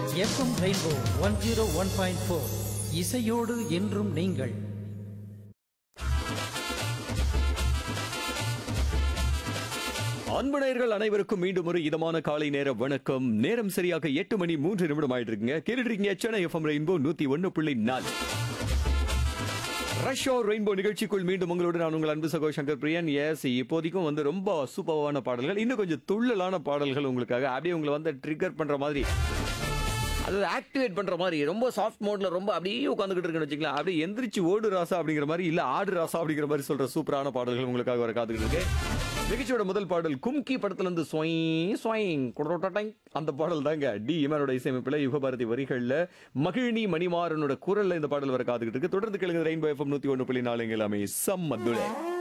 FM rainbow one zero one point four இசையோடு என்றும் நீங்கள் அன்பு நேயர்கள் அனைவருக்கும் மீண்டும் ஒரு இதமான காலை நேர வணக்கம் நேரம் சரியாக எட்டு மணி மூன்று நிமிடம் ஆயிட்டு இருக்குங்க கேட்டுட்டு இருக்கீங்க சென்னை எஃப்எம் ரெயின்போ நூத்தி ஒன்னு புள்ளி நாலு ரஷ்யோ ரெயின்போ நிகழ்ச்சிக்குள் மீண்டும் உங்களோடு நான் உங்கள் அன்பு சகோ சங்கர் பிரியன் எஸ் இப்போதைக்கும் வந்து ரொம்ப சூப்பரான பாடல்கள் இன்னும் கொஞ்சம் துள்ளலான பாடல்கள் உங்களுக்காக அப்படியே உங்களை வந்து ட்ரிகர் பண்ற மாதிரி அது ஆக்டிவேட் பண்ற மாதிரி ரொம்ப சாஃப்ட் மோட்ல ரொம்ப அப்படியே உட்காந்துக்கிட்டு இருக்குன்னு வச்சுக்கலாம் அப்படியே எந்திரிச்சு ஓடு ராசா அப்படிங்கிற மாதிரி இல்ல ஆடு ராசா அப்படிங்கிற மாதிரி சொல்ற சூப்பரான பாடல்கள் உங்களுக்காக வர காத்துக்கிட்டு இருக்கு நிகழ்ச்சியோட முதல் பாடல் கும்கி படத்துல இருந்து ஸ்வைங் ஸ்வைங் குடரோட்டடைங் அந்த பாடல் தாங்க டி இமனோட இசையமைப்புல யுகபாரதி வரிகள்ல மகிழினி மணிமாறனோட குரல்ல இந்த பாடல் வர காத்துக்கிட்டு இருக்கு தொடர்ந்து கேளுங்க ரெயின்போ எஃப்எம் நூத்தி ஒன்று புள்ளி நாலு எல்லாமே சம்மதுளே